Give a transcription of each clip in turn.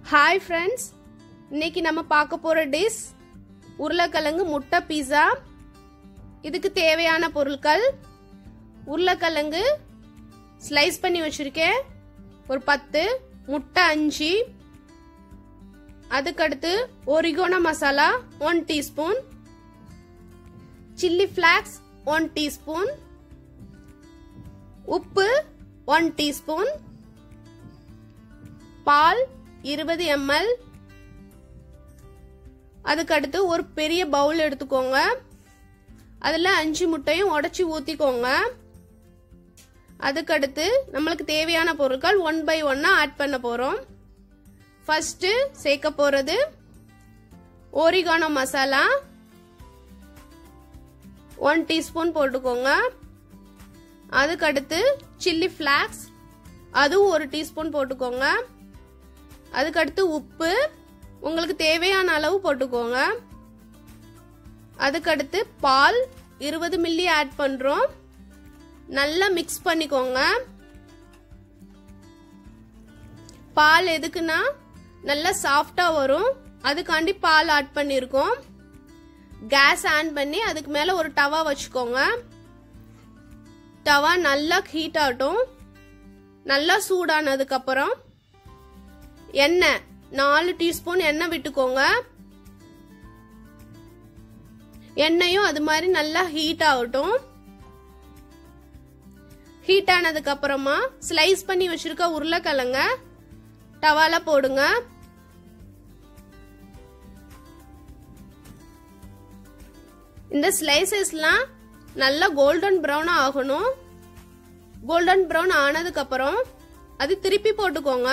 hi friends இன்னைக்கு நம்ம பார்க்க போற டிஷ் உருளைக்கிழங்கு முட்டை பீஸா இதுக்கு தேவையான பொருட்கள் உருளைக்கிழங்கு ஸ்லைஸ் பண்ணி வச்சிருக்கேன் ஒரு பத்து முட்டை அஞ்சு அதுக்கடுத்து oregano masala one teaspoon chilli flakes one teaspoon உப்பு ஒன் டீஸ்பூன் பால் இருபது எம்எல் அதுக்கடுத்து ஒரு பெரிய பவுல் எடுத்துக்கோங்க அதில் அஞ்சு முட்டையும் உடச்சி ஊற்றிக்கோங்க அதுக்கடுத்து நம்மளுக்கு தேவையான பொருட்கள் ஒன் பை ஒன்னாக ஆட் பண்ண போகிறோம் ஃபஸ்ட்டு சேர்க்க போகிறது ஓரிகானோ மசாலா ஒன் டீஸ்பூன் போட்டுக்கோங்க அதுக்கடுத்து சில்லி ஃப்ளாக்ஸ் அதுவும் ஒரு டீஸ்பூன் போட்டுக்கோங்க அதுக்கடுத்து உப்பு உங்களுக்கு தேவையான அளவு போட்டுக்கோங்க அதுக்கடுத்து பால் இருபது மில்லி ஆட் பண்ணுறோம் நல்லா மிக்ஸ் பண்ணிக்கோங்க பால் எதுக்குன்னா நல்லா சாஃப்டாக வரும் அதுக்காண்டி பால் ஆட் பண்ணியிருக்கோம் கேஸ் ஆன் பண்ணி அதுக்கு மேலே ஒரு டவா வச்சுக்கோங்க டவா நல்லா ஹீட் ஆகட்டும் நல்லா சூடானதுக்கப்புறம் எண்ணெய் நாலு டீஸ்பூன் எண்ணெய் விட்டுக்கோங்க எண்ணெயும் அது மாதிரி நல்லா ஹீட் ஆகட்டும் ஹீட் ஆனதுக்கு அப்புறமா ஸ்லைஸ் பண்ணி வச்சிருக்க உருளைக்கிழங்க டவால போடுங்க இந்த ஸ்லைசஸ்லாம் நல்லா கோல்டன் ப்ரௌன் ஆகணும் கோல்டன் ப்ரௌன் ஆனதுக்கு அப்புறம் அது திருப்பி போட்டுக்கோங்க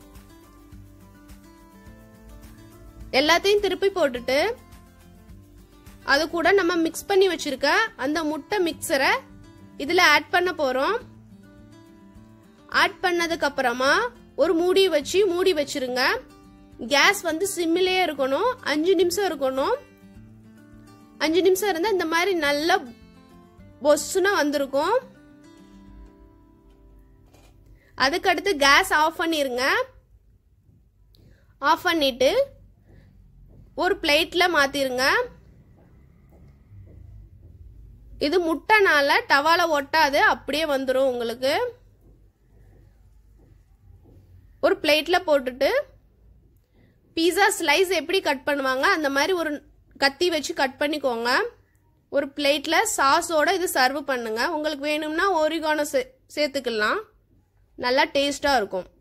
எல்லாத்தையும் திருப்பி போட்டுட்டு அது கூட நம்ம மிக்ஸ் பண்ணி வச்சிருக்க அந்த முட்டை மிக்சரை இதில் ஆட் பண்ண போகிறோம் ஆட் பண்ணதுக்கு அப்புறமா ஒரு மூடி வச்சு மூடி வச்சிருங்க கேஸ் வந்து சிம்மிலேயே இருக்கணும் அஞ்சு நிமிஷம் இருக்கணும் அஞ்சு நிமிஷம் இருந்தால் இந்த மாதிரி நல்லா பொஸ்ஸுன்னு வந்திருக்கும் அதுக்கடுத்து கேஸ் ஆஃப் பண்ணிருங்க ஆஃப் பண்ணிட்டு ஒரு பிளேட்டில் மாற்றிருங்க இது முட்டைனால டவால ஒட்டாது அப்படியே வந்துடும் உங்களுக்கு ஒரு பிளேட்டில் போட்டுட்டு பீஸா ஸ்லைஸ் எப்படி கட் பண்ணுவாங்க அந்த மாதிரி ஒரு கத்தி வச்சு கட் பண்ணிக்கோங்க ஒரு பிளேட்டில் சாஸோட இது சர்வ் பண்ணுங்க உங்களுக்கு வேணும்னா ஓரிகானோ சே சேர்த்துக்கலாம் நல்லா டேஸ்டாக இருக்கும்